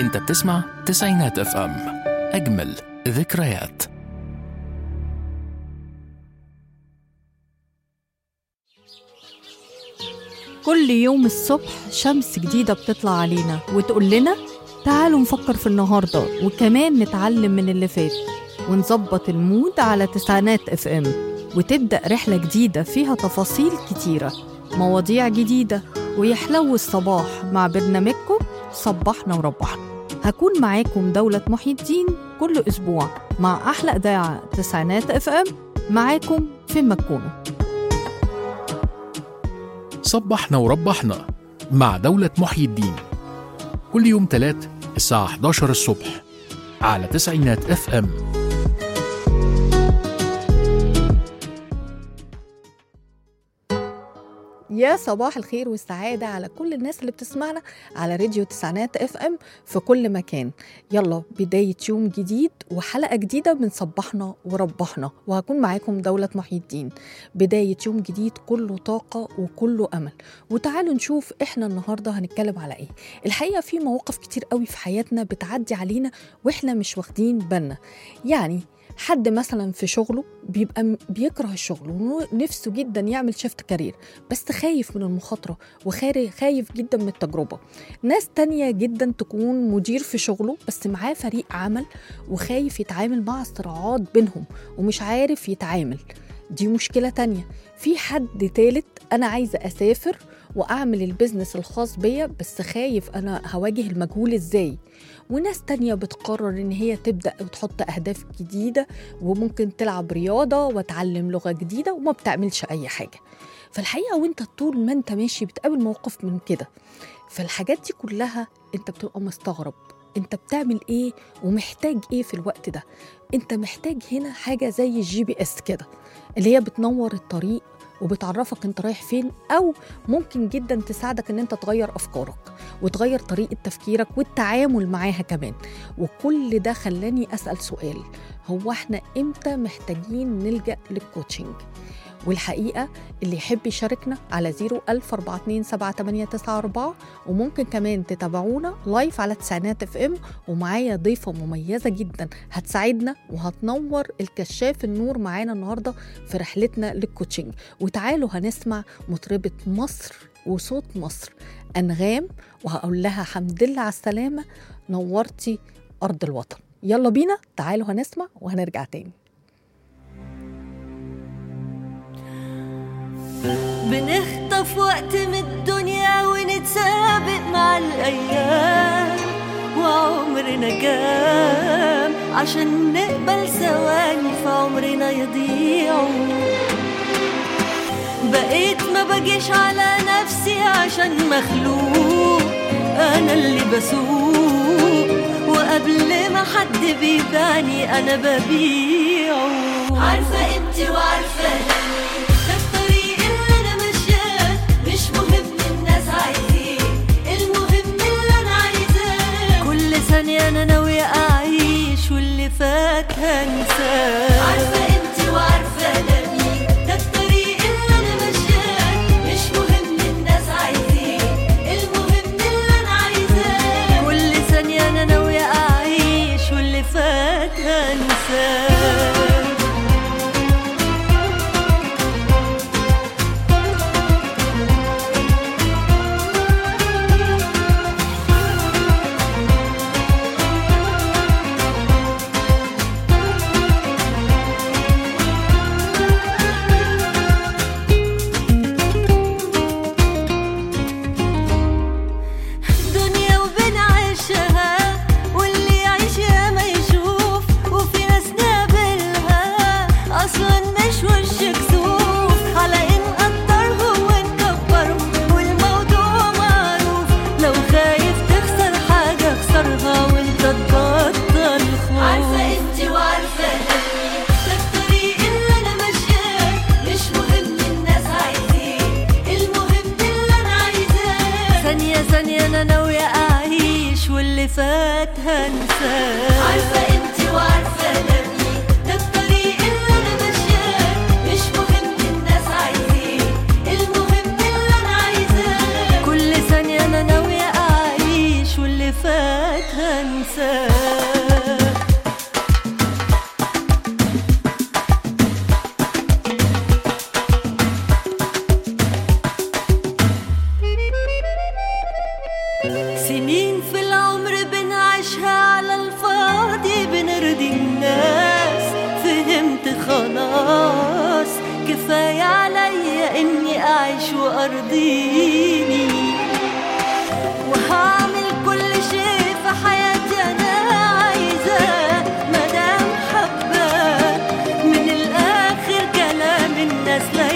انت بتسمع تسعينات اف ام اجمل ذكريات كل يوم الصبح شمس جديدة بتطلع علينا وتقول لنا تعالوا نفكر في النهاردة وكمان نتعلم من اللي فات ونظبط المود على تسعينات اف ام وتبدأ رحلة جديدة فيها تفاصيل كتيرة مواضيع جديدة ويحلو الصباح مع برنامجكم صبحنا وربحنا هكون معاكم دولة محي الدين كل أسبوع مع أحلى إذاعة تسعينات اف ام معاكم في مكونة صبحنا وربحنا مع دولة محيي الدين كل يوم تلات الساعة 11 الصبح على تسعينات اف ام يا صباح الخير والسعادة على كل الناس اللي بتسمعنا على راديو تسعينات اف ام في كل مكان يلا بداية يوم جديد وحلقة جديدة من صبحنا وربحنا وهكون معاكم دولة محي الدين بداية يوم جديد كله طاقة وكله أمل وتعالوا نشوف احنا النهاردة هنتكلم على ايه الحقيقة في مواقف كتير قوي في حياتنا بتعدي علينا واحنا مش واخدين بالنا يعني حد مثلا في شغله بيبقى م- بيكره الشغل ونفسه جدا يعمل شيفت كارير بس خايف من المخاطرة وخايف جدا من التجربة ناس تانية جدا تكون مدير في شغله بس معاه فريق عمل وخايف يتعامل مع الصراعات بينهم ومش عارف يتعامل دي مشكلة تانية في حد تالت أنا عايزة أسافر وأعمل البيزنس الخاص بيا بس خايف أنا هواجه المجهول إزاي وناس تانية بتقرر إن هي تبدأ وتحط أهداف جديدة وممكن تلعب رياضة وتعلم لغة جديدة وما بتعملش أي حاجة فالحقيقة وانت طول ما انت ماشي بتقابل موقف من كده فالحاجات دي كلها انت بتبقى مستغرب انت بتعمل ايه ومحتاج ايه في الوقت ده انت محتاج هنا حاجة زي الجي بي اس كده اللي هي بتنور الطريق وبتعرفك انت رايح فين او ممكن جدا تساعدك ان انت تغير افكارك وتغير طريقة تفكيرك والتعامل معاها كمان وكل ده خلاني اسأل سؤال هو احنا امتى محتاجين نلجأ للكوتشنج والحقيقة اللي يحب يشاركنا على 014278994 وممكن كمان تتابعونا لايف على تسعينات اف ام ومعايا ضيفة مميزة جدا هتساعدنا وهتنور الكشاف النور معانا النهاردة في رحلتنا للكوتشنج وتعالوا هنسمع مطربة مصر وصوت مصر أنغام وهقول لها حمد لله على السلامة نورتي أرض الوطن يلا بينا تعالوا هنسمع وهنرجع تاني بنخطف وقت من الدنيا ونتسابق مع الأيام وعمرنا كام عشان نقبل ثواني في عمرنا يضيعوا بقيت ما بجيش على نفسي عشان مخلوق أنا اللي بسوق وقبل ما حد بيبيعني أنا ببيعه عارفة قيمتي وعارفة هني ده الطريق اللي أنا ماشياه مش مهم الناس عايزين المهم اللي أنا عايزاه كل ثانية أنا ناوية أعيش واللي فات هنساه عارفة قيمتي وعارفة أنا مين ده الطريق اللي أنا ماشياه مش مهم الناس عايزين المهم اللي أنا عايزاه كل ثانية أنا ناوية أعيش واللي فات هنساه دنيا وبنعيشها واللي يعيش يا ما يشوف وفي ناس نقابلها اصلا مش وش كسوف على ان نقدرهم ونكبرهم والموضوع معروف لو خايف تخسر حاجه اخسرها وانت تبطل خوف عارفه انت وعارفه هني ده الطريق اللي انا ماشياه مش مهم الناس عايزين المهم اللي انا عايزاه ثانية ثانية أنا ناوية أعيش واللي فات هنساه عارفة أنت وعارفة أنا مين ده الطريق اللي أنا ماشياه مش مهم الناس عايزين المهم اللي أنا عايزاه كل ثانية أنا ناوية أعيش واللي فات هنساه وأرضيني وهعمل كل شيء في حياتي أنا عايزاه مدام حباه من الآخر كلام الناس لا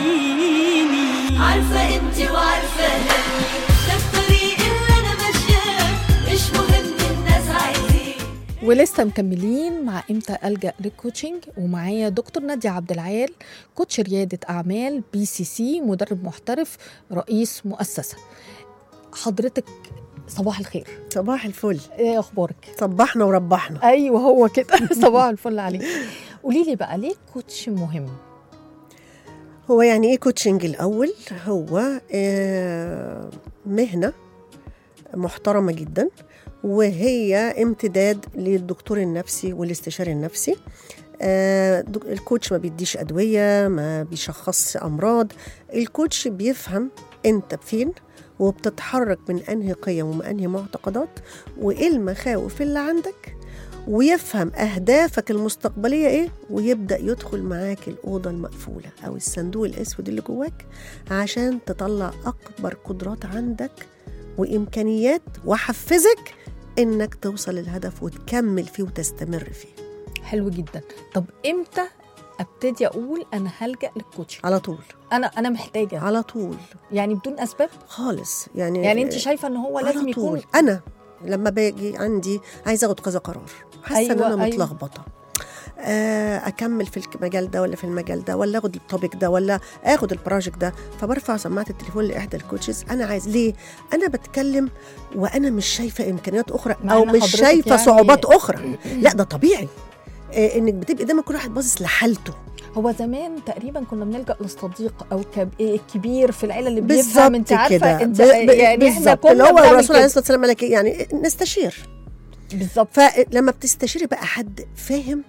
يعنيني عارفة انتي وعارفة أنا ده الطريق اللي أنا ماشياه مش مهم الناس عايزين ولسه مكملين مع امتى الجا للكوتشنج ومعايا دكتور نادية عبد العال كوتش رياده اعمال بي سي سي مدرب محترف رئيس مؤسسه حضرتك صباح الخير صباح الفل ايه اخبارك صبحنا وربحنا ايوه هو كده صباح الفل عليك قولي لي بقى ليه الكوتش مهم هو يعني ايه كوتشنج الاول هو آه، مهنه محترمه جدا وهي امتداد للدكتور النفسي والاستشاري النفسي آه، دك- الكوتش ما بيديش ادويه ما بيشخصش امراض الكوتش بيفهم انت فين وبتتحرك من انهي قيم ومن انهي معتقدات وايه المخاوف اللي عندك ويفهم اهدافك المستقبليه ايه ويبدا يدخل معاك الاوضه المقفوله او الصندوق الاسود اللي جواك عشان تطلع اكبر قدرات عندك وامكانيات وحفزك انك توصل للهدف وتكمل فيه وتستمر فيه حلو جدا طب امتى ابتدي اقول انا هلجا للكوتش على طول انا انا محتاجه على طول يعني بدون اسباب خالص يعني يعني انت شايفه ان هو على لازم يكون طول. انا لما باجي عندي عايزه اخد كذا قرار حاسه أيوة، ان انا أيوة. متلخبطه آه، اكمل في المجال ده ولا في المجال ده ولا اخد التوبيك ده ولا اخد البروجكت ده فبرفع سماعه التليفون لاحدى الكوتشز انا عايز ليه انا بتكلم وانا مش شايفه امكانيات اخرى مع او إن مش حضرتك شايفه يعني- صعوبات اخرى لا ده طبيعي آه، انك بتبقي دايما كل واحد باصص لحالته هو زمان تقريبا كنا بنلجا للصديق او كب... إيه الكبير في العيله اللي بالظبط بيفهم انت عارفه كده انت ب- ب- يعني احنا بالظبط كنا اللي هو بنعمل الرسول عليه كده. الصلاه والسلام قال لك إيه؟ يعني نستشير بالظبط فلما بتستشيري بقى حد فاهم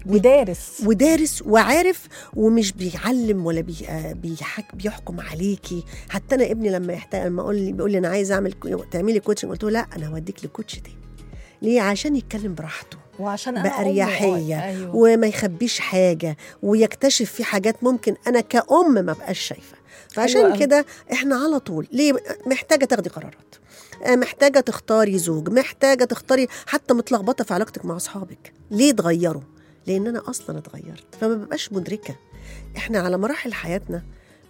ودارس ودارس وعارف ومش بيعلم ولا بي آه بيحك بيحكم عليكي حتى انا ابني لما يحتاج لما اقول لي بيقول لي انا عايز اعمل كو- تعملي كوتشنج قلت له لا انا هوديك لكوتش تاني ليه عشان يتكلم براحته وعشان انا أم بأريحية أيوه. وما يخبيش حاجة ويكتشف في حاجات ممكن أنا كأم ما بقاش شايفة حلوة فعشان أوي. كده إحنا على طول ليه محتاجة تاخدي قرارات آه، محتاجة تختاري زوج محتاجة تختاري حتى متلخبطة في علاقتك مع أصحابك ليه تغيروا لأن أنا أصلا اتغيرت فما ببقاش مدركة إحنا على مراحل حياتنا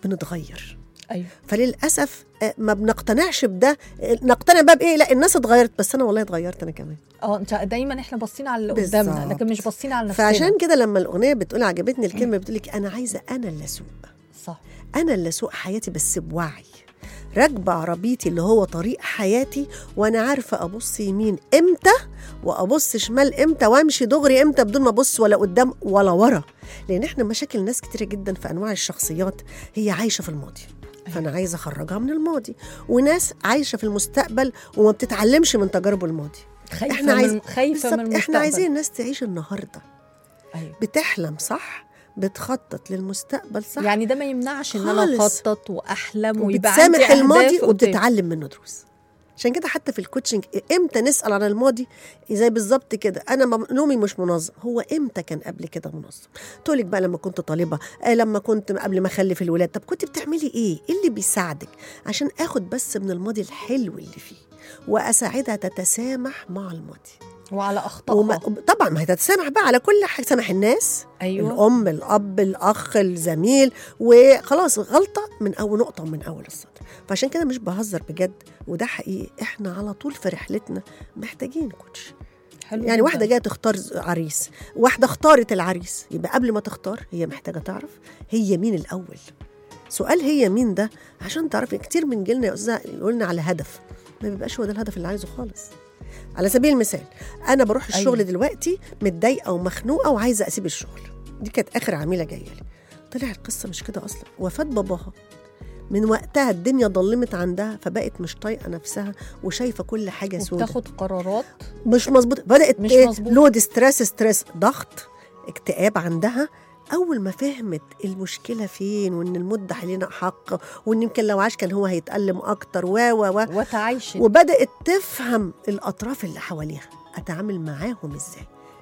بنتغير ايوه فللأسف آه، ما بنقتنعش بده آه، نقتنع بقى بإيه لا الناس اتغيرت بس أنا والله اتغيرت أنا كمان اه انت دايما احنا باصين على اللي قدامنا بالظبط. لكن مش باصين على نفسنا فعشان كده لما الاغنيه بتقول عجبتني الكلمه بتقول لك انا عايزه انا اللي اسوق صح انا اللي اسوق حياتي بس بوعي راكبه عربيتي اللي هو طريق حياتي وانا عارفه ابص يمين امتى وابص شمال امتى وامشي دغري امتى بدون ما ابص ولا قدام ولا ورا لان احنا مشاكل ناس كتيره جدا في انواع الشخصيات هي عايشه في الماضي فانا عايزه اخرجها من الماضي وناس عايشه في المستقبل وما بتتعلمش من تجارب الماضي خايفه احنا عايز من خايفه من بالظبط المستقبل احنا عايزين الناس تعيش النهارده أيوه. بتحلم صح بتخطط للمستقبل صح يعني ده ما يمنعش ان انا خالص. اخطط واحلم ويبقى عندي وبتسامح الماضي أهداف قدام. وبتتعلم منه دروس عشان كده حتى في الكوتشنج امتى نسال عن الماضي زي بالظبط كده انا م- نومي مش منظم هو امتى كان قبل كده منظم تقولك بقى لما كنت طالبه آه لما كنت قبل ما اخلف الولاد طب كنت بتعملي ايه ايه اللي بيساعدك عشان اخد بس من الماضي الحلو اللي فيه واساعدها تتسامح مع الماضي وعلى اخطائها وما طبعا ما هي تتسامح بقى على كل حاجه سامح الناس ايوه الام الاب الاخ الزميل وخلاص غلطه من اول نقطه من اول السطر فعشان كده مش بهزر بجد وده حقيقي احنا على طول في رحلتنا محتاجين كوتش حلو يعني جداً. واحده جايه تختار عريس واحده اختارت العريس يبقى قبل ما تختار هي محتاجه تعرف هي مين الاول سؤال هي مين ده عشان تعرفي كتير من جيلنا يا استاذ يقولنا على هدف ما بيبقاش هو ده الهدف اللي عايزه خالص على سبيل المثال انا بروح الشغل أيوة. أيوة. دلوقتي متضايقه ومخنوقه وعايزه اسيب الشغل دي كانت اخر عميله جايه لي طلع القصه مش كده اصلا وفاه باباها من وقتها الدنيا ضلمت عندها فبقت مش طايقه نفسها وشايفه كل حاجه سودة وبتاخد قرارات مش مظبوط بدات مش إيه؟ مظبوط. لود ستريس ستريس ضغط اكتئاب عندها اول ما فهمت المشكله فين وان المده علينا حق وان يمكن لو عاش كان هو هيتالم اكتر و و و وتعايشت وبدات تفهم الاطراف اللي حواليها اتعامل معاهم ازاي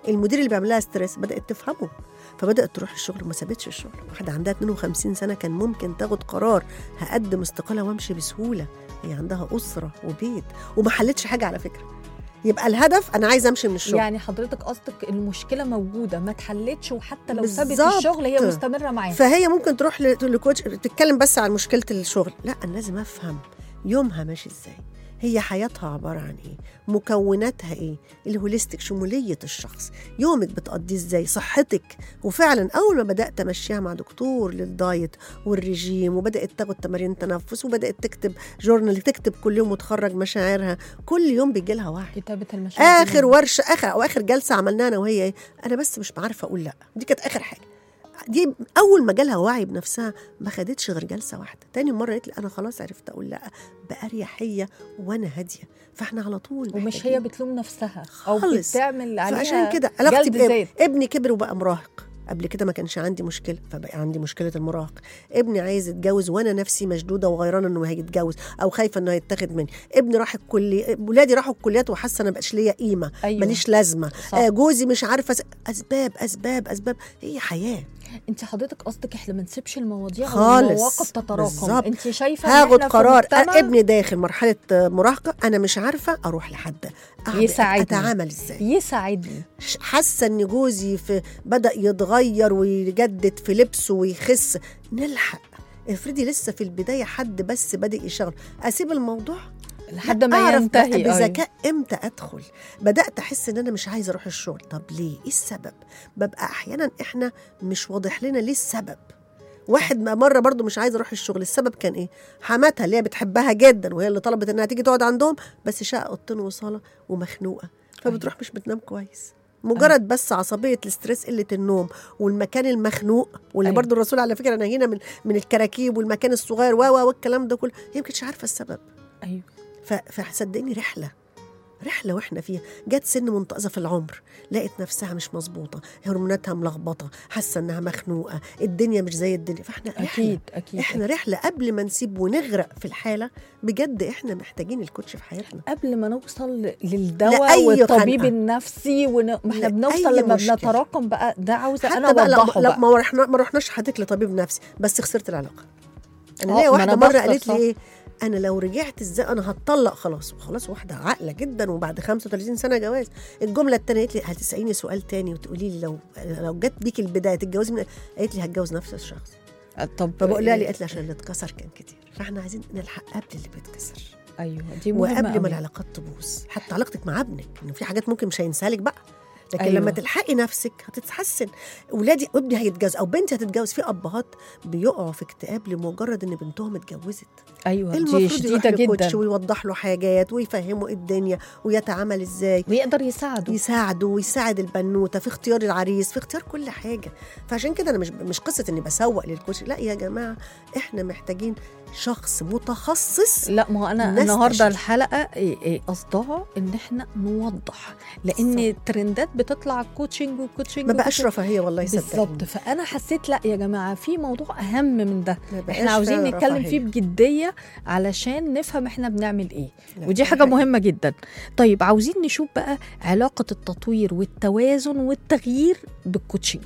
المدير اللي بيعمل لها ستريس بدات تفهمه فبدات تروح الشغل وما سابتش الشغل واحده عندها 52 سنه كان ممكن تاخد قرار هقدم استقاله وامشي بسهوله هي عندها اسره وبيت وما حلتش حاجه على فكره يبقى الهدف انا عايزه امشي من الشغل يعني حضرتك قصدك المشكله موجوده ما اتحلتش وحتى لو سابت بالظبط. الشغل هي مستمره معاه فهي ممكن تروح ل- لكوتش تتكلم بس عن مشكله الشغل لا انا لازم افهم يومها ماشي ازاي هي حياتها عباره عن ايه مكوناتها ايه الهوليستيك شموليه الشخص يومك بتقضيه ازاي صحتك وفعلا اول ما بدات امشيها مع دكتور للدايت والرجيم وبدات تاخد تمارين تنفس وبدات تكتب جورنال تكتب كل يوم وتخرج مشاعرها كل يوم بيجي لها وعي كتابه المشاعر دي اخر ورشه اخر او اخر جلسه عملناها انا وهي ايه انا بس مش عارفه اقول لا دي كانت اخر حاجه دي اول ما جالها وعي بنفسها ما خدتش غير جلسه واحده تاني مره قالت لي انا خلاص عرفت اقول لا باريحيه وانا هاديه فاحنا على طول ومش محتاجين. هي بتلوم نفسها او خالص. بتعمل عليها فعشان كده علاقتي جلد بابني ذات ابني كبر وبقى مراهق قبل كده ما كانش عندي مشكله فبقى عندي مشكله المراهق ابني عايز يتجوز وانا نفسي مشدوده وغيرانه انه هيتجوز او خايفه انه هيتاخد مني ابني راح الكليه ولادي راحوا الكليات وحاسه انا بقاش ليا قيمه أيوة. ماليش لازمه صح. آه جوزي مش عارفه س- اسباب اسباب اسباب هي حياه انت حضرتك قصدك احنا ما نسيبش المواضيع خالص. والمواقف تتراكم بالظبط. انت شايفه إن هاخد إحنا في قرار مجتمع آه ابني داخل مرحله آه، مراهقه انا مش عارفه اروح لحد أعمل- يساعدني. اتعامل ازاي يساعدني ش- حاسه ان جوزي في بدا يتغير ويجدد في لبسه ويخس نلحق افرضي لسه في البدايه حد بس بادئ يشتغل اسيب الموضوع لحد ما أعرف بقى ينتهي أيوة. بذكاء امتى ادخل بدات احس ان انا مش عايزه اروح الشغل طب ليه ايه السبب ببقى احيانا احنا مش واضح لنا ليه السبب واحد ما مره برضو مش عايز اروح الشغل السبب كان ايه حماتها اللي هي بتحبها جدا وهي اللي طلبت انها تيجي تقعد عندهم بس شقه اوضتين وصاله ومخنوقه فبتروح مش بتنام كويس مجرد بس عصبيه الاسترس قله النوم والمكان المخنوق واللي أيوة. برضو الرسول على فكره نهينا من من الكراكيب والمكان الصغير و و والكلام ده كله هي ما كانتش عارفه السبب ايوه ف- فصدقني رحله رحله واحنا فيها جت سن منتقصه في العمر لقت نفسها مش مظبوطه هرموناتها ملخبطه حاسه انها مخنوقه الدنيا مش زي الدنيا فاحنا رحله اكيد اكيد احنا رحله قبل ما نسيب ونغرق في الحاله بجد احنا محتاجين الكوتش في حياتنا قبل ما نوصل للدواء لأي والطبيب خنقة. النفسي ون... ما احنا لأي بنوصل لما مشكلة. بنتراكم بقى ده عاوزه انا حتى بقى لو, اوضحه لو بقى ما رحنا ما رحناش حضرتك لطبيب نفسي بس خسرت العلاقه انا آه، ليا ما واحده أنا مره بخسر قالت صح. لي ايه انا لو رجعت ازاي انا هتطلق خلاص وخلاص واحده عاقله جدا وبعد 35 سنه جواز الجمله الثانيه قالت لي هتساليني سؤال تاني وتقولي لي لو لو جت بيك البدايه تتجوزي من قالت لي هتجوز نفس الشخص طب فبقول لها قالت لي عشان اللي اتكسر كان كتير فاحنا عايزين نلحق قبل اللي بيتكسر ايوه دي مهمه وقبل ما أوي. العلاقات تبوظ حتى علاقتك مع ابنك انه في حاجات ممكن مش هينساها لك بقى لكن أيوة. أيوة. لما تلحقي نفسك هتتحسن ولادي ابني هيتجوز او بنتي هتتجوز في ابهات بيقعوا في اكتئاب لمجرد ان بنتهم اتجوزت ايوه دي المفروض شديده يروح لكوتش جدا ويوضح له حاجات ويفهمه إيه الدنيا ويتعامل ازاي ويقدر يساعده يساعده ويساعد البنوته في اختيار العريس في اختيار كل حاجه فعشان كده انا مش مش قصه اني بسوق للكوتش لا يا جماعه احنا محتاجين شخص متخصص لا ما هو انا الناس النهارده تشوف. الحلقه إيه إيه قصدها ان احنا نوضح لان الترندات بتطلع كوتشنج وكوتشنج ما بقاش وكوتشنج. رفاهيه والله صدقني بالظبط فانا حسيت لا يا جماعه في موضوع اهم من ده ما بقاش احنا عاوزين فعلا نتكلم رفاهية. فيه بجديه علشان نفهم احنا بنعمل ايه لا، ودي دي حاجه حقيقة. مهمه جدا طيب عاوزين نشوف بقى علاقه التطوير والتوازن والتغيير بالكوتشنج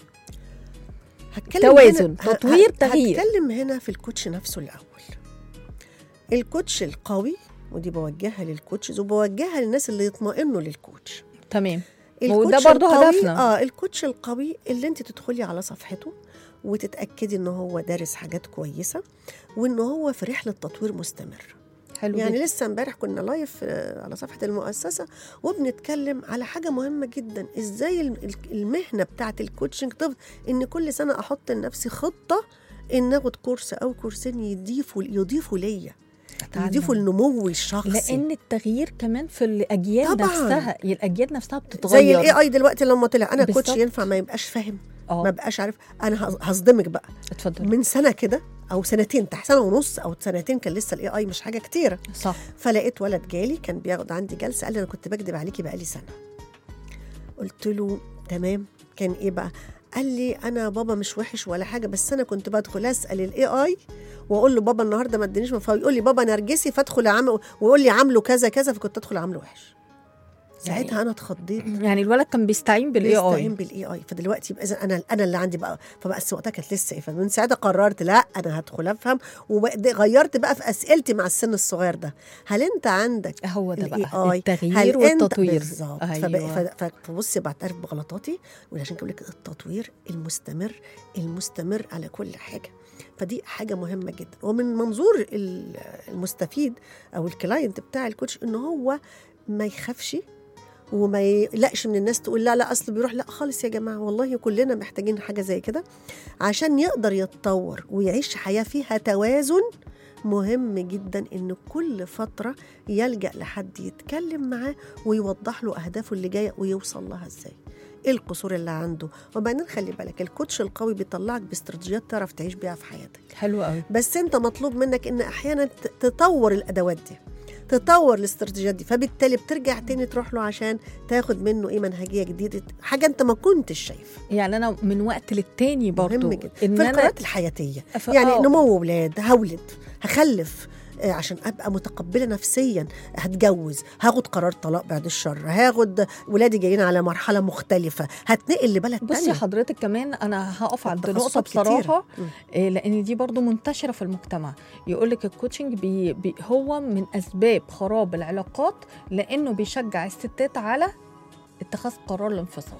هتكلم توازن، هنا- ه- تطوير، ه- تغيير. هتكلم هنا في الكوتش نفسه الاول الكوتش القوي ودي بوجهها للكوتشز وبوجهها للناس اللي يطمئنوا للكوتش تمام الكوتش وده برضو القوي- هدفنا. اه الكوتش القوي اللي انت تدخلي على صفحته وتتاكدي ان هو دارس حاجات كويسه وان هو في رحله تطوير مستمر حلو يعني جدا. لسه امبارح كنا لايف آه، على صفحه المؤسسه وبنتكلم على حاجه مهمه جدا ازاي الم- ال- المهنه بتاعه الكوتشنج تفضل ان كل سنه احط لنفسي خطه ان اخد كورس او كورسين يضيفوا يضيفوا ليا أتعلم. يضيفوا لنموي الشخصي لان التغيير كمان في الاجيال طبعاً. نفسها الاجيال نفسها زي بتتغير الاي اي دلوقتي لما طلع انا كوتش بالظبط. ينفع ما يبقاش فاهم اه ما بقاش عارف انا هص- هصدمك بقى اتفضل من سنه كده او سنتين تحت سنه ونص او سنتين كان لسه الاي اي مش حاجه كتيره صح فلقيت ولد جالي كان بياخد عندي جلسه قال لي انا كنت بكذب عليكي بقالي سنه قلت له تمام كان ايه بقى قال لي انا بابا مش وحش ولا حاجه بس انا كنت بدخل اسال الاي اي واقول له بابا النهارده ما ادانيش فيقول لي بابا نرجسي فادخل اعمل ويقول لي عامله كذا كذا فكنت ادخل اعمله وحش ساعتها انا اتخضيت يعني الولد كان بيستعين بالاي بيستعين اي بالاي اي فدلوقتي يبقى اذا انا انا اللي عندي بقى فبقى وقتها كانت لسه ايه فمن ساعتها قررت لا انا هدخل افهم وغيرت بقى في اسئلتي مع السن الصغير ده هل انت عندك هو ده ال بقى AI التغيير هل والتطوير انت بالظبط أيوة. أيوة. فبصي بعترف بغلطاتي وعشان كده بقول لك التطوير المستمر المستمر على كل حاجه فدي حاجه مهمه جدا ومن منظور ال- المستفيد او الكلاينت بتاع الكوتش ان هو ما يخافش وما يقلقش من الناس تقول لا لا اصل بيروح لا خالص يا جماعه والله كلنا محتاجين حاجه زي كده عشان يقدر يتطور ويعيش حياه فيها توازن مهم جدا ان كل فتره يلجا لحد يتكلم معاه ويوضح له اهدافه اللي جايه ويوصل لها ازاي ايه القصور اللي عنده وبعدين خلي بالك الكوتش القوي بيطلعك باستراتيجيات تعرف تعيش بيها في حياتك حلو قوي بس انت مطلوب منك ان احيانا ت- تطور الادوات دي تطور الاستراتيجيات دي فبالتالي بترجع تاني تروح له عشان تاخد منه ايه منهجيه جديده حاجه انت ما كنتش شايف يعني انا من وقت للتاني برضو مهم جدا ان في انا القرارات الحياتيه ف- يعني آه. نمو اولاد هولد هخلف آه، عشان ابقى متقبله نفسيا هتجوز هاخد قرار طلاق بعد الشر هاخد ولادي جايين على مرحله مختلفه هتنقل لبلد بصي تانية حضرتك كمان انا هقف عند نقطه تخصصات كتيرة. بصراحه مم. إيه لان دي برضو منتشره في المجتمع يقول لك الكوتشنج بي بي هو من اسباب خراب العلاقات لانه بيشجع الستات على اتخاذ قرار الانفصال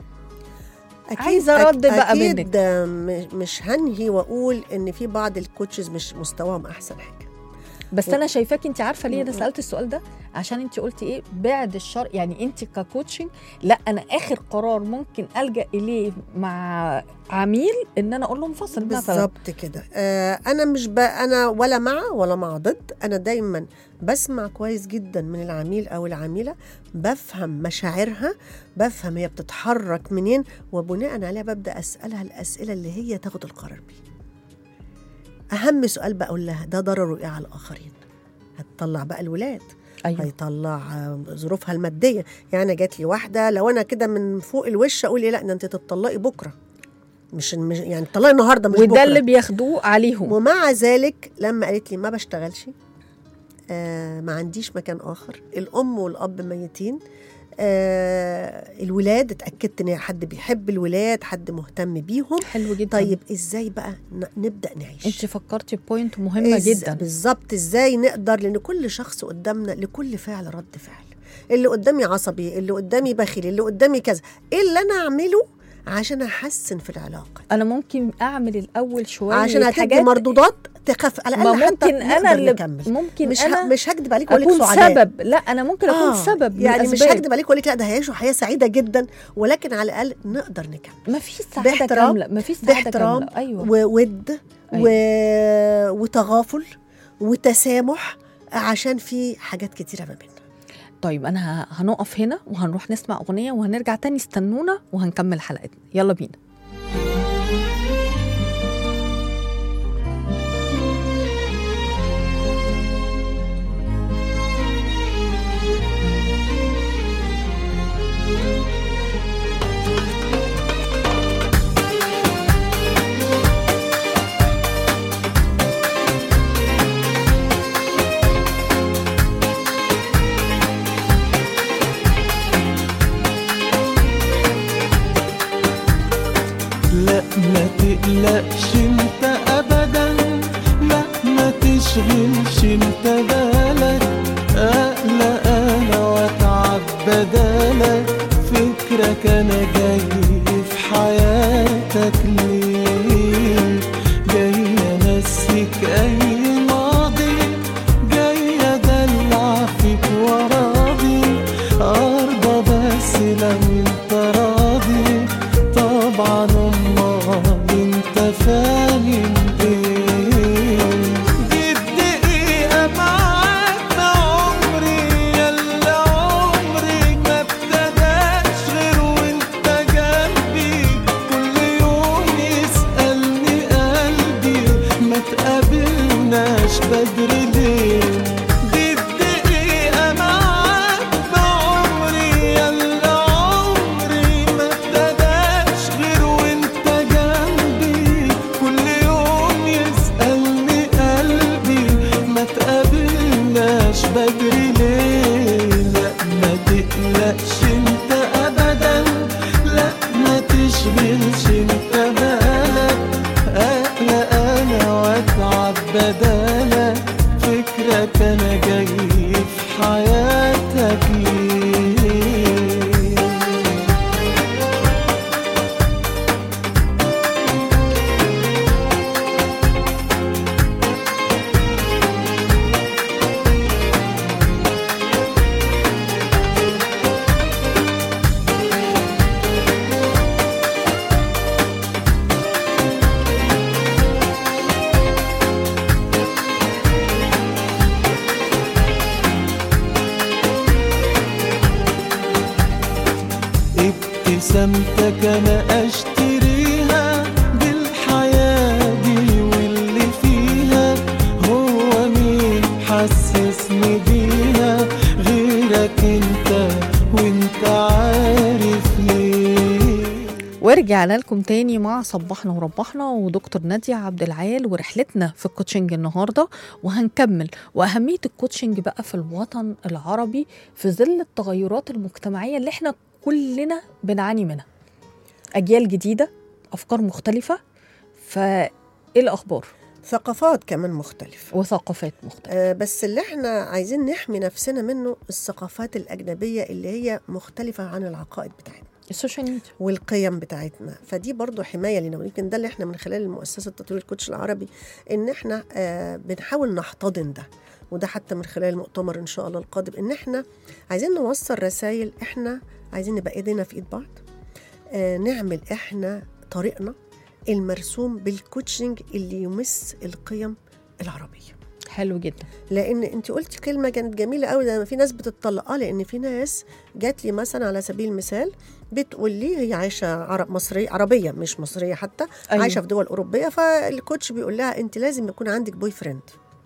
عايزة رد بقى أكيد منك. آه، م- مش هنهي واقول ان في بعض الكوتشز مش مستواهم احسن حاجه بس و- انا شايفاك انت عارفه ليه انا م- م. سالت السؤال ده عشان انت قلتي ايه بعد الشر يعني انت ككوتشنج لا انا اخر قرار ممكن الجا اليه مع عميل ان انا اقول له انفصل مثلا بالظبط كده آه انا مش ب... انا ولا مع ولا مع ضد انا دايما بسمع كويس جدا من العميل او العميله بفهم مشاعرها بفهم هي بتتحرك منين وبناء عليها ببدا اسالها الاسئله اللي هي تاخد القرار بيه اهم سؤال بقول لها ده ضرره ايه على الاخرين هتطلع بقى الولاد ايوه هيطلع آه، ظروفها الماديه يعني أنا جات لي واحده لو انا كده من فوق الوش اقول ايه لا ده انت تتطلقي بكره مش مش يعني تطلقي النهارده مش وده بكره اللي بياخدوه عليهم ومع ذلك لما قالت لي ما بشتغلش آه ما عنديش مكان اخر الام والاب ميتين آه الولاد اتاكدت ان حد بيحب الولاد حد مهتم بيهم حلو جدا طيب ازاي بقى ن- نبدا نعيش انت فكرتي بوينت مهمه إز- جدا بالظبط ازاي نقدر لان كل شخص قدامنا لكل فعل رد فعل اللي قدامي عصبي اللي قدامي بخيل اللي قدامي كذا ايه اللي انا اعمله عشان احسن في العلاقه انا ممكن اعمل الاول شويه عشان هتدي حاجات مردودات تخف على ما الاقل حتى ممكن انا نقدر اللي نكمل. ممكن مش انا ه... مش هكدب عليك واقول لك اكون سعداء سبب لا انا ممكن اكون آه، سبب من يعني مش الأسباب. هكدب عليك واقول لك لا ده هيعيشوا حياه سعيده جدا ولكن على الاقل نقدر نكمل ما فيش سعاده باحترام- كامله ما فيش سعاده باحترام كامله ايوه وود و... وتغافل وتسامح عشان في حاجات كتيره ما بيننا طيب انا ه- هنقف هنا وهنروح نسمع اغنيه وهنرجع تاني استنونا وهنكمل حلقتنا يلا بينا لا ما تقلقش انت ابدا لا ما تشغلش انت بالك اقلق انا واتعب بدالك فكرك انا جاي في حياتك ليه جاي انسيك اي ماضي جاي ادلع فيك وراضي ارضى بس لو انت راضي طبعا امال انت فاهم ايه دي الدقيقة معاك عمري يلا عمري ما ابتداش غير وانت جنبي كل يوم يسألني قلبي ما تقابلناش بدري ليه دي الدقيقة معاك بعمري يلا عمري ما ابتداش غير وانت جنبي كل يوم يسألني قلبي ما تقابلناش بدري ليه لا ما تقلقش ابتسامتك انا اشتريها بالحياة دي واللي فيها هو مين حسسني بيها غيرك انت وانت عارف ليه ورجعنا لكم تاني مع صبحنا وربحنا ودكتور نادية عبد العال ورحلتنا في الكوتشنج النهارده وهنكمل واهميه الكوتشنج بقى في الوطن العربي في ظل التغيرات المجتمعيه اللي احنا كلنا بنعاني منها. اجيال جديده، افكار مختلفه فايه الاخبار؟ ثقافات كمان مختلفة وثقافات مختلفه. آه، بس اللي احنا عايزين نحمي نفسنا منه الثقافات الأجنبية اللي هي مختلفة عن العقائد بتاعتنا السوشيال ميديا والقيم بتاعتنا فدي برضو حماية لنا ويمكن ده اللي احنا من خلال مؤسسة تطوير الكوتش العربي ان احنا آه بنحاول نحتضن ده وده حتى من خلال المؤتمر ان شاء الله القادم ان احنا عايزين نوصل رسائل احنا عايزين نبقى ايدينا في ايد بعض آه نعمل احنا طريقنا المرسوم بالكوتشنج اللي يمس القيم العربيه حلو جدا لان انت قلتي كلمه كانت جميله قوي لما في ناس بتطلق اه لان في ناس جات لي مثلا على سبيل المثال بتقول لي هي عايشه عرب مصريه عربيه مش مصريه حتى أيوة. أيوة. عايشه في دول اوروبيه فالكوتش بيقول لها انت لازم يكون عندك بوي فريند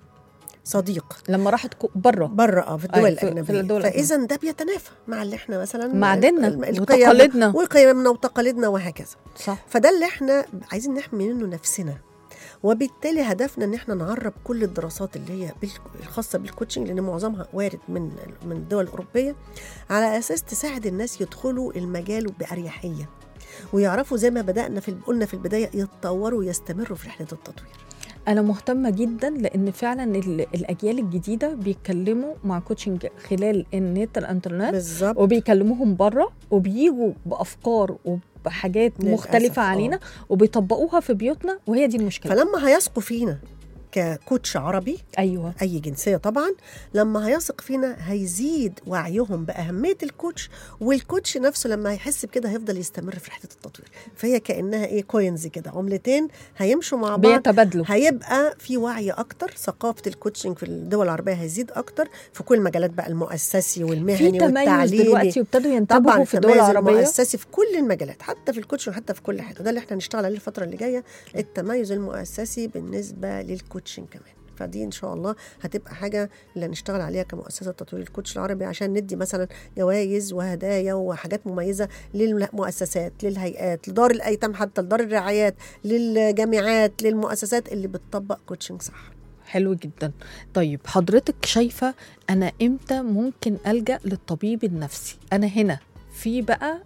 صديق لما راحت كو- بره بره اه في الدول أيوة، في- في الاجنبيه الدول فاذا ده بيتنافى مع اللي احنا مثلا مع ديننا الم- القيم وتقاليدنا. وقيمنا وتقاليدنا وهكذا صح فده اللي احنا عايزين نحمي منه نفسنا وبالتالي هدفنا ان احنا نعرب كل الدراسات اللي هي بال- الخاصه بالكوتشنج لان معظمها وارد من من الدول الاوروبيه على اساس تساعد الناس يدخلوا المجال باريحيه ويعرفوا زي ما بدانا في قلنا في البدايه يتطوروا ويستمروا في رحله التطوير انا مهتمه جدا لان فعلا ال- الاجيال الجديده بيتكلموا مع كوتشنج خلال النت الانترنت بالظبط وبيكلموهم بره وبيجوا بافكار وبحاجات للأسف، مختلفه آه. علينا وبيطبقوها في بيوتنا وهي دي المشكله فلما هيثقوا فينا ككوتش عربي ايوه اي جنسيه طبعا لما هيثق فينا هيزيد وعيهم باهميه الكوتش والكوتش نفسه لما هيحس بكده هيفضل يستمر في رحله التطوير فهي كانها ايه كوينز كده عملتين هيمشوا مع بعض بيتبادلوا هيبقى في وعي اكتر ثقافه الكوتشنج في الدول العربيه هيزيد اكتر في كل المجالات بقى المؤسسي في والمهني تميز والتعليمي دلوقتي وابتدوا ينتبهوا طبعا في الدول التميز العربيه المؤسسي في كل المجالات حتى في الكوتشنج حتى في كل حاجه ده اللي احنا هنشتغل عليه الفتره اللي جايه التميز المؤسسي بالنسبه للكوتشنج كمان فدي ان شاء الله هتبقى حاجه اللي هنشتغل عليها كمؤسسه تطوير الكوتش العربي عشان ندي مثلا جوائز وهدايا وحاجات مميزه للمؤسسات للهيئات لدار الايتام حتى لدار الرعايات للجامعات للمؤسسات اللي بتطبق كوتشنج صح حلو جدا طيب حضرتك شايفه انا امتى ممكن الجا للطبيب النفسي انا هنا في بقى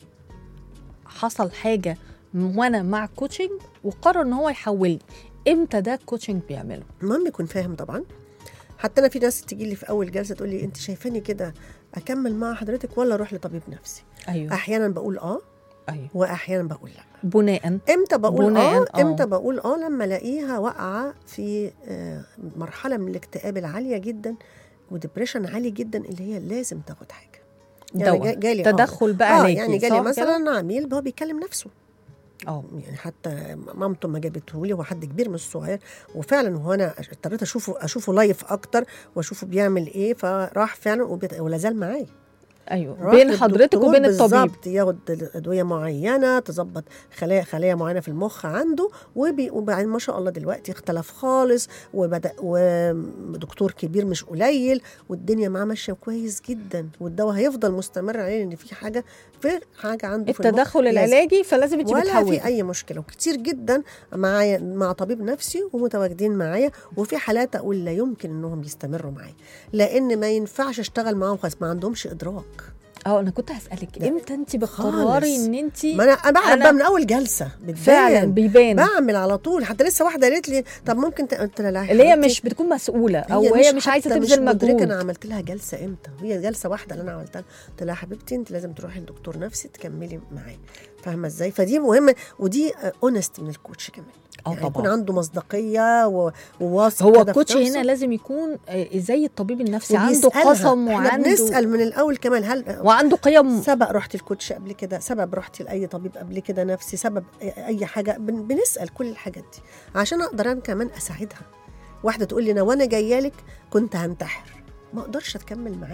حصل حاجه وانا مع كوتشنج وقرر ان هو يحولني امتى ده الكوتشنج بيعمله المهم يكون فاهم طبعا حتى انا في ناس تيجي لي في اول جلسه تقول لي انت شايفاني كده اكمل مع حضرتك ولا اروح لطبيب نفسي ايوه احيانا بقول اه ايوه واحيانا بقول لا بناء امتى بقول بناء، اه آه. امتى بقول اه لما الاقيها واقعه في آه، مرحله من الاكتئاب العاليه جدا وديبريشن عالي جدا اللي هي لازم تاخد حاجه دواء جا- جالي تدخل بقى اه علاجي يعني صح جالي كده؟ مثلا عميل هو بيكلم نفسه اه يعني حتى مامته ما جابته لي هو حد كبير مش صغير وفعلا هو انا اضطريت اشوفه اشوفه لايف اكتر واشوفه بيعمل ايه فراح فعلا وبيت- ولا زال معايا ايوه راح بين حضرتك للدكتور وبين الطبيب بالظبط ياخد ادويه معينه تظبط خلايا خلايا معينه في المخ عنده وبي- وبعدين ما شاء الله دلوقتي اختلف خالص وبدا ودكتور كبير مش قليل والدنيا معاه ماشيه كويس جدا والدواء هيفضل مستمر عليه لان في حاجه في حاجه عنده في المخ التدخل لازم. العلاجي فلازم انت ولا بتحولي في اي مشكله وكتير جدا معايا مع طبيب نفسي ومتواجدين معايا وفي حالات اقول لا يمكن انهم يستمروا معايا لان ما ينفعش اشتغل معاهم خالص ما عندهمش ادراك اه انا كنت هسالك لا. امتى انت خالص. بتقرري ان انت ما انا انا بعمل أنا- بقى من اول جلسه بتبان. فعلا بيبان بعمل على طول حتى لسه واحده قالت لي طب ممكن ت... قلت لها لا يا اللي هي حبيبتي، مش بتكون مسؤوله او هي مش عايزه حتى تبذل مش مدركه مجهود انا عملت لها جلسه امتى هي جلسه واحده اللي انا عملتها قلت لها يا حبيبتي انت لازم تروحي لدكتور نفسي تكملي معاه فاهمه ازاي فدي مهمه ودي اونست من الكوتش كمان اه يعني يكون طبعا عنده مصداقيه و- وواثق هو كده في الكوتش نفسه. هنا لازم يكون آه، زي الطبيب النفسي عنده وبيسألها. قسم احنا وعنده بنسال من الاول كمان هل وعنده قيم سبق رحت الكوتش قبل كده سبب رحت لاي طبيب قبل كده نفسي سبب اي حاجه بن- بنسال كل الحاجات دي عشان اقدر انا كمان اساعدها واحده تقول لي انا وانا جايه لك كنت هنتحر ما اقدرش اكمل معاها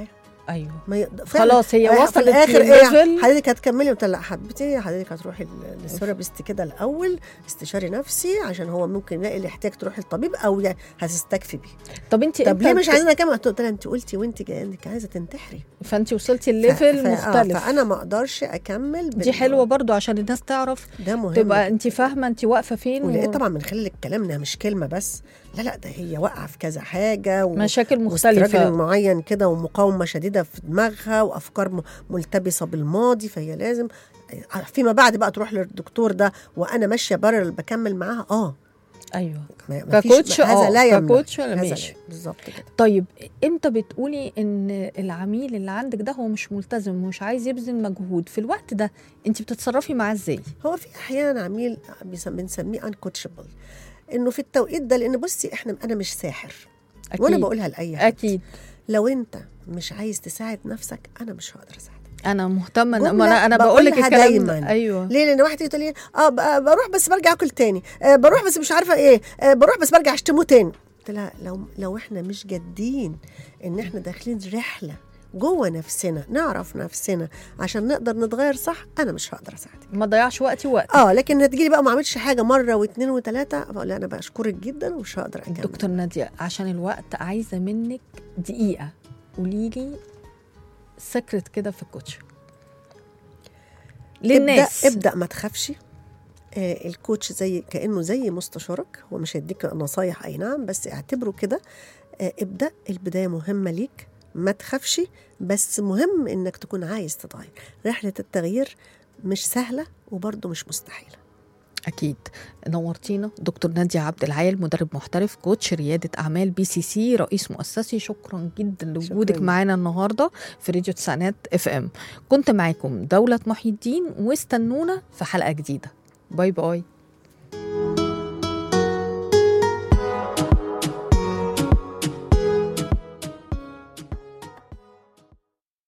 ايوه ما يقدر فعلا. خلاص هي في وصلت الاخر للليفل ايه حضرتك هتكملي قلت لها لا حبيبتي حضرتك هتروحي للثيرابيست كده الاول استشاري نفسي عشان هو ممكن يلاقي اللي يحتاج تروحي للطبيب او ي- هتستكفي بيه طب انت طب ليه مش عايزين اكمل قلت لها انت قلتي وانت جايه انك عايزه تنتحري فانت وصلتي ف- الليفل ف- آه، مختلف فانا ما اقدرش اكمل دي حلوه برضو عشان الناس تعرف ده مهم تبقى انت فاهمه انت واقفه فين ولقيت و- طبعا من خلال الكلام انها مش كلمه بس لا لا ده هي واقعه في كذا حاجه و... مشاكل واستراجل مختلفه معين كده ومقاومه شديده في دماغها وافكار م- ملتبسه بالماضي فهي لازم فيما بعد بقى تروح للدكتور ده وانا ماشيه بره بكمل معاها اه ايوه ما ما فيش- ككوتش هذا اه لا يمنع ككوتش هذا ماشي لا بالظبط كده طيب امتى بتقولي ان العميل اللي عندك ده هو مش ملتزم ومش عايز يبذل مجهود في الوقت ده انت بتتصرفي معاه ازاي هو في احيانا عميل بيسم- بنسميه انكوتشبل انه في التوقيت ده لان بصي احنا انا مش ساحر اكيد وانا بقولها لاي حد اكيد لو انت مش عايز تساعد نفسك انا مش هقدر اساعدك انا مهتمه جملة إن- ما انا انا بقول لك بقولها الكلام ده دايماً. ايوه ليه لان واحد يقول لي اه ب- بروح بس برجع اكل تاني آه بروح بس مش عارفه ايه آه بروح بس برجع اشتمه تاني قلت لها لو لو احنا مش جادين ان احنا داخلين رحله جوه نفسنا نعرف نفسنا عشان نقدر نتغير صح انا مش هقدر اساعدك ما ضيعش وقتي ووقت اه لكن هتجيلي بقى ما عملتش حاجه مره واثنين وثلاثه بقول لها انا بشكرك جدا ومش هقدر اكمل دكتور نادية عشان الوقت عايزة منك دقيقة قولي لي سكرت كده في الكوتش للناس ابدا, ابدأ ما تخافش آه الكوتش زي كانه زي مستشارك هو مش هيديك نصايح اي نعم بس اعتبره كده آه ابدا البدايه مهمه ليك ما تخافش بس مهم انك تكون عايز تتغير رحله التغيير مش سهله وبرضه مش مستحيله أكيد نورتينا دكتور نادية عبد العال مدرب محترف كوتش ريادة أعمال بي سي سي رئيس مؤسسي شكرا جدا لوجودك شكراً. معانا النهاردة في راديو تسعينات اف ام كنت معاكم دولة محي الدين واستنونا في حلقة جديدة باي باي